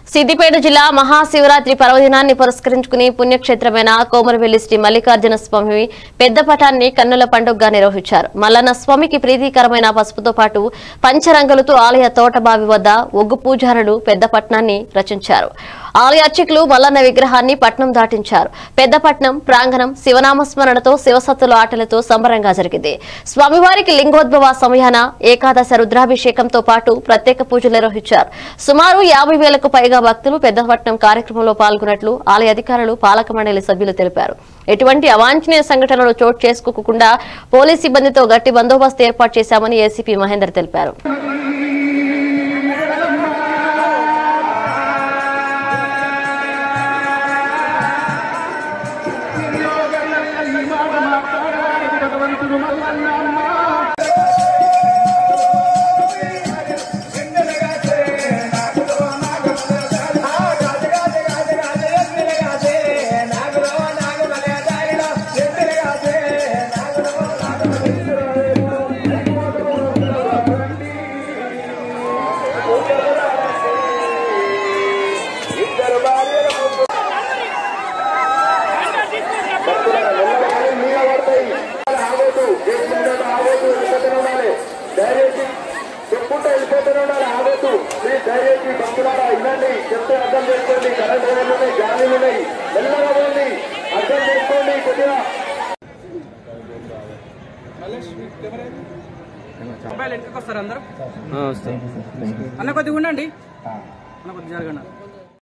సిద్దిపేట జిల్లా మహాశివరాత్రి పర్వదినాన్ని పురస్కరించుకుని పుణ్యక్షేత్రమైన కోమరవెల్లి శ్రీ మల్లికార్జున స్వామి పెద్ద పటాన్ని కన్నుల పండుగగా నిర్వహించారు మల్లన్న స్వామికి ప్రీతికరమైన పసుపుతో పాటు పంచరంగులతో ఆలయ తోటబావి వద్ద ఒగ్గు పూజారులు పెద్ద పట్నాన్ని రచించారు ఆలయ అర్చకులు మల్లన్న విగ్రహాన్ని పట్నం దాటించారు పెద్దపట్నం ప్రాంగణం శివనామస్మరణతో శివసత్తుల ఆటలతో సంబరంగా జరిగింది స్వామివారికి లింగోద్భవ సమయాన ఏకాదశ రుద్రాభిషేకంతో పాటు ప్రత్యేక పూజలు నిర్వహించారు సుమారు యాభై వేలకు పైగా భక్తులు పెద్దపట్నం కార్యక్రమంలో పాల్గొన్నట్లు ఆలయ అధికారులు పాలక మండలి సభ్యులు తెలిపారు ఎటువంటి అవాంఛనీయ సంఘటనలు చోటు చేసుకోకుండా పోలీస్ సిబ్బందితో గట్టి బందోబస్తు ఏర్పాటు చేశామని ఏసీపీ మహేందర్ తెలిపారు దయచేసి చెప్పుకుంటూ వెళ్ళిపోతూనే ఉండాలి ఆగొద్దు మీరు దయచేసి భక్తులారా ఇవ్వండి చెప్తే అర్థం చేసుకోండి కరెంట్ వైర్లు ఉన్నాయి గాలిలు ఉన్నాయి మెల్లగా పోండి అర్థం చేసుకోండి కొద్దిగా మొబైల్ వెనకకి వస్తారు అందరు అన్న కొద్దిగా ఉండండి అన్న కొద్దిగా జరగండి